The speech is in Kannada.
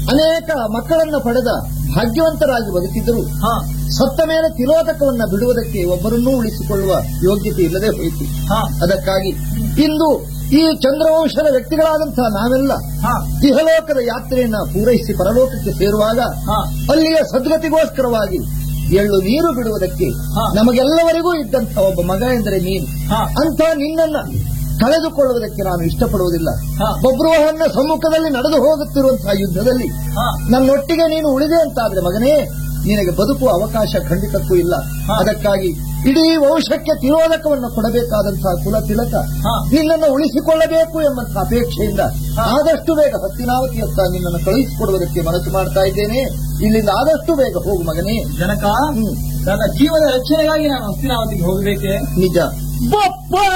ಅನೇಕ ಮಕ್ಕಳನ್ನ ಪಡೆದ ಭಾಗ್ಯವಂತರಾಗಿ ಬದುಕಿದ್ದರು ಹಾ ಸತ್ತ ಮೇಲೆ ತಿರೋಧಕವನ್ನ ಬಿಡುವುದಕ್ಕೆ ಒಬ್ಬರನ್ನೂ ಉಳಿಸಿಕೊಳ್ಳುವ ಯೋಗ್ಯತೆ ಇಲ್ಲದೆ ಹೋಯಿತು ಹಾ ಅದಕ್ಕಾಗಿ ಇಂದು ಈ ಚಂದ್ರವಂಶದ ವ್ಯಕ್ತಿಗಳಾದಂತಹ ನಾವೆಲ್ಲ ಹಾ ಇಹಲೋಕದ ಯಾತ್ರೆಯನ್ನ ಪೂರೈಸಿ ಪರಲೋಕಕ್ಕೆ ಸೇರುವಾಗ ಹಾ ಅಲ್ಲಿಯ ಸದ್ಗತಿಗೋಸ್ಕರವಾಗಿ ಎಳ್ಳು ನೀರು ಬಿಡುವುದಕ್ಕೆ ಹಾ. ನಮಗೆಲ್ಲವರಿಗೂ ಇದ್ದಂಥ ಒಬ್ಬ ಮಗ ಎಂದರೆ ನೀನು ಹಾ. ಅಂತ ನಿನ್ನನ್ನ ಕಳೆದುಕೊಳ್ಳುವುದಕ್ಕೆ ನಾನು ಇಷ್ಟಪಡುವುದಿಲ್ಲ ಹಾ. ಬಬ್ರುವಹನ್ನ ಸಮ್ಮುಖದಲ್ಲಿ ನಡೆದು ಹೋಗುತ್ತಿರುವಂತಹ ಯುದ್ಧದಲ್ಲಿ ಹಾ ನನ್ನೊಟ್ಟಿಗೆ ನೀನು ಉಳಿದೆ ಅಂತಾದ್ರೆ ಮಗನೇ ನಿನಗೆ ಬದುಕುವ ಅವಕಾಶ ಖಂಡಿತಕ್ಕೂ ಇಲ್ಲ ಹಾ. ಅದಕ್ಕಾಗಿ ಇಡೀ ವಂಶಕ್ಕೆ ತಿರೋಧಕವನ್ನು ಕೊಡಬೇಕಾದಂತಹ ಕುಲ ತಿಲಕ ಹಾ. ನಿನ್ನನ್ನು ಉಳಿಸಿಕೊಳ್ಳಬೇಕು ಎಂಬಂತಹ ಅಪೇಕ್ಷೆಯಿಂದ ಹಾ. ಆದಷ್ಟು ಬೇಗ ಹಸ್ತಿನಾವತಿಯತ್ತ ನಿನ್ನನ್ನು ಕಳುಹಿಸಿಕೊಡುವುದಕ್ಕೆ ಮನಸ್ಸು ಮಾಡ್ತಾ ಇದ್ದೇನೆ ಇಲ್ಲಿಂದ ಆದಷ್ಟು ಬೇಗ ಹೋಗು ಮಗನೇ ಜನಕ ಹ್ಮ್. ನನ್ನ ಜೀವದ ರಕ್ಷಣೆಗಾಗಿ ನಾನು ಹಸ್ತಿನಾವತಿಗೆ ಹೋಗಬೇಕೆ ನಿಜ ಬಪ್ಪ